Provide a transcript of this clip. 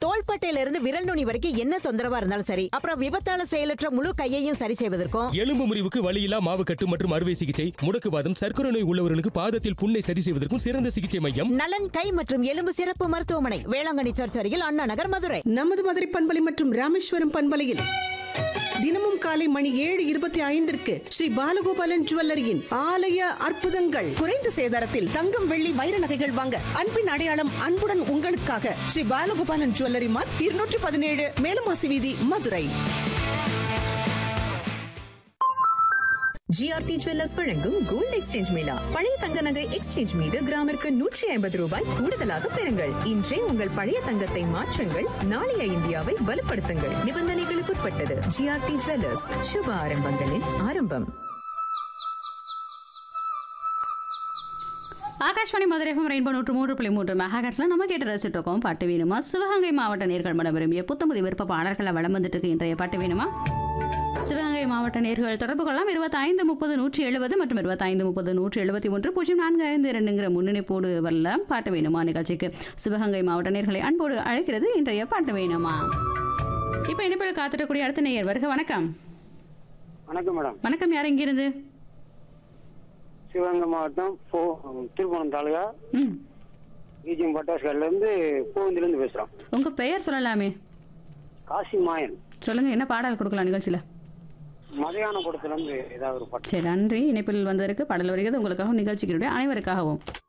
தோள்பட்டையில இருந்து விரல் நுனி வரைக்கும் என்ன தொந்தரவா இருந்தாலும் சரி அப்புறம் விபத்தால செயலற்ற முழு கையையும் சரி செய்வதற்கும் எலும்பு முறிவுக்கு வலியில்லா மாவுக்கட்டு மற்றும் அறுவை சிகிச்சை முடக்குவாதம் சர்க்கரை நோய் உள்ளவர்களுக்கு பாதத்தில் புண்ணை சரி செய்வதற்கும் சிறந்த சிகிச்சை மையம் நலன் கை மற்றும் எலும்பு சிறப்பு மருத்துவமனை வேளாங்கண்ணி சர்ச் அருகில் அண்ணா நகர் மதுரை நமது மதுரை பண்பலை மற்றும் ராமேஸ்வரம் பண்பலையில் தினமும் காலை மணி ஏழு இருபத்தி ஐந்திற்கு ஸ்ரீ பாலகோபாலன் ஜுவல்லரியின் ஆலய அற்புதங்கள் குறைந்த சேதாரத்தில் தங்கம் வெள்ளி வைர நகைகள் வாங்க அன்பின் அடையாளம் அன்புடன் உங்களுக்காக ஸ்ரீ பாலகோபாலன் ஜுவல்லரி மார்க் இருநூற்றி பதினேழு மேலமாசி வீதி மதுரை ஜிஆர்டி ஜுவல்லர்ஸ் வழங்கும் கோல்ட் எக்ஸ்சேஞ்ச் மேளா பழைய தங்க நகை எக்ஸ்சேஞ்ச் மீது கிராமிற்கு நூற்றி ஐம்பது ரூபாய் கூடுதலாக பெறுங்கள் இன்றே உங்கள் பழைய தங்கத்தை மாற்றுங்கள் நாளைய இந்தியாவை வலுப்படுத்துங்கள் நிபந்தனைகளுக்குட்பட்டது ஜிஆர்டி ஜுவல்லர்ஸ் சுப ஆரம்பங்களின் ஆரம்பம் ஆகாஷ்வாணி மதுரை எஃப்எம் ரெயின்போ நூற்று மூன்று புள்ளி மூன்று மெகாஹெட்ஸ்ல நம்ம கேட்டு ரசிச்சுட்டு இருக்கோம் பாட்டு வேணுமா சிவகங்கை மாவட்ட நேர்கள் மனம் விரும்பிய புத்தமுதி விருப்ப பாடல்களை வளம் வந்துட்டு இருக்கு இன்றைய பாட்டு வேணுமா சிவகங்கை மாவட்ட நேர்கள் தொடர்பு கொள்ளலாம் இருபத்தைந்து முப்பது நூற்றி எழுபது மற்றும் இருபத்தைந்து முப்பது நூற்றி எழுபத்தி ஒன்று பூஜ்ஜியம் நான்கு ஐந்து இரண்டுங்கிற முன்னணிப்போடு வரலாம் பாட்டு வேணுமா நிகழ்ச்சிக்கு சிவகங்கை மாவட்ட நேர்களை அன்போடு அழைக்கிறது இன்றைய பாட்டு வேணுமா இப்போ இனிப்பில் காத்திருக்கக்கூடிய அடுத்த நேயர் வருக வணக்கம் வணக்கம் மேடம் வணக்கம் யார் இங்கிருந்து சிவகங்கை மாவட்டம் போ திருப்பணம் தாலுகா ம் ஈஜியம் பட்டாசுகள்லேருந்து பூவந்திலேருந்து பேசுகிறோம் உங்கள் பெயர் சொல்லலாமே காசி மாயன் சொல்லுங்கள் என்ன பாடல் கொடுக்கலாம் நிகழ்ச்சியில் மதையான கூடத்துலேருந்து ஏதாவது ஒரு பாட்டு சரி நன்றி இணைப்பில் வந்ததற்கு பாடல் வருகிறது உங்களுக்காகவும் நிகழ்ச்சிகளுடைய அனைவருக்காகவும்